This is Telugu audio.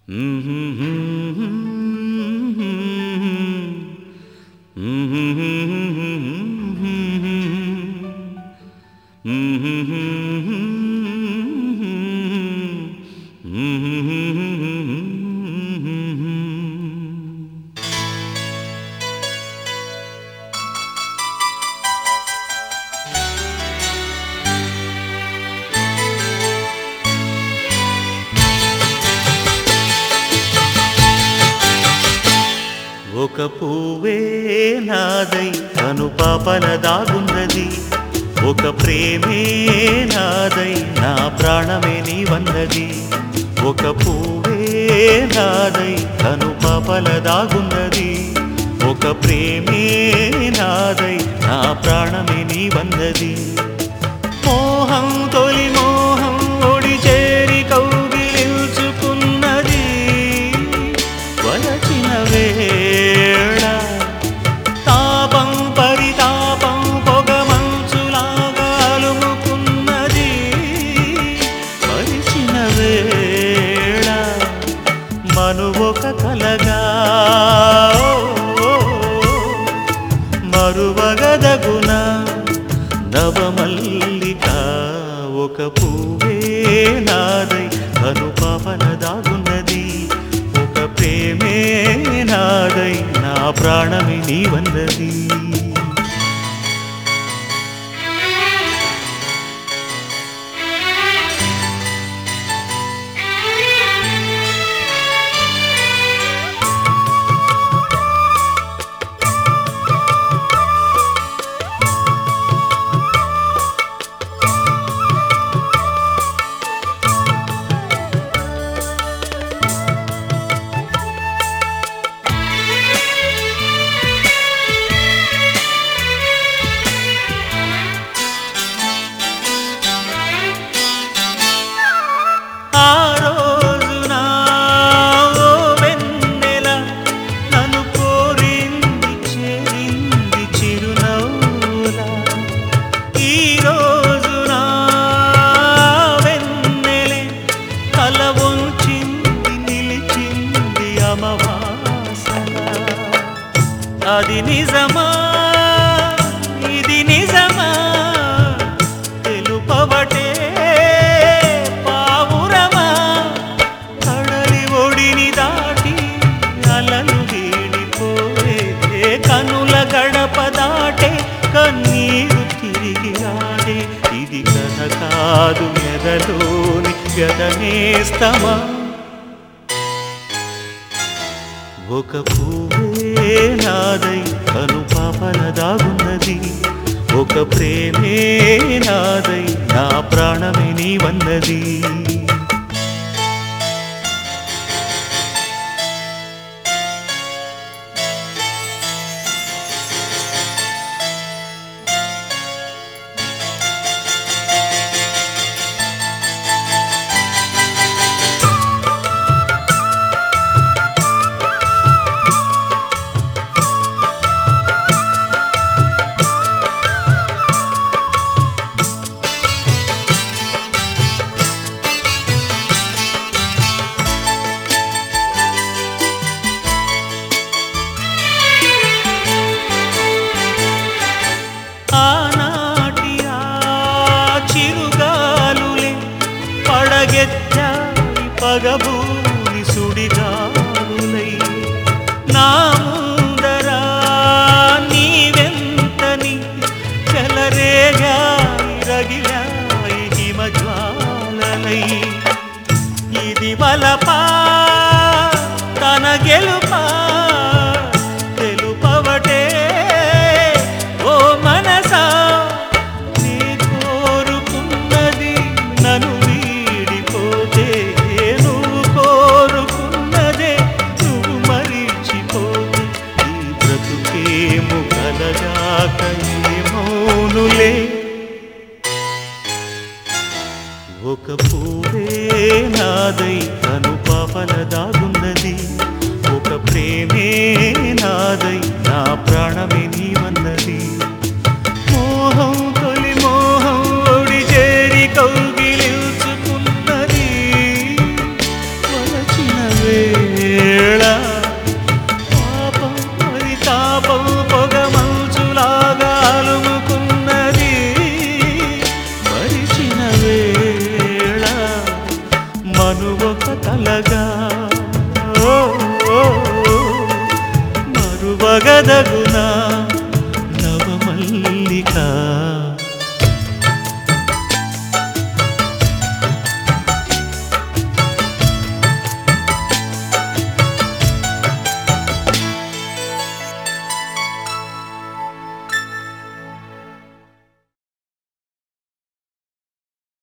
ఒక పువ్వే నాదై కను పాపల దాగున్నది ఒక ప్రేమే నాదై నా ప్రాణమే నీ వన్నది ఒక పువ్వే నాదై కను పాపల దాగున్నది ఒక ప్రేమే నాదై నా ప్రాణమే నీ వన్నది మోహం తొలి మోహం ఒడి చేరి కౌగిలించుకున్నది వలచిన వేళ తాపం పరితాపం పొగ మంచులాగా అలుముకున్నది వలచిన వేళ మనువొక కలగా మరువగదగున నవమల్లిక ఒక పువ్వే నాదై కను పాపన దాగున్నది ఒక ప్రేమే నాదై నా ప్రాణమి నీవన్నది ఆ రోజున ఓ వెన్నెల నన్ను కోరింది చేరింది చిరునవ్వుల ఈ రోజున వెన్నెలే తల వంచింది నిలిచింది అమవాసన అది నిజమా ఇది నిజమా తెలుపవటే పావురమా కడలి ఒడిని దాటి అలలు వీడిపోయే కనుల గడప దాటే కన్నీరు తిరిగి రాడే ఇది కథ కాదు మెదలోని గదనేస్తమా ఒక పువ్వే నాదై కను పాపల దాగున్నది ఒక ప్రేమే నాదై నా ప్రాణమే నీవన్నది ఆనాటి ఆ చిరుగాలులే పడగెత్తాయి పగబూని సుడిగాలులై నా ముందర నీవెంతని చెలరేగాయి రగిలాయి హిమజ్వాలలై ఇది బలపా తన గెలుపా తెలుపవటే ఓ మనసా నీ కోరుకున్నది నన్ను వీడిపోతే నువ్వు కోరుకున్నదే నువ్వు మరిచిపోతే ఈ బ్రతుకేము కలగాక ఏమౌనులే ఒక పువ్వే నాదై కను పాపల దాగున్నది ఒక ప్రేమే నాదై నా ప్రాణమే నీవ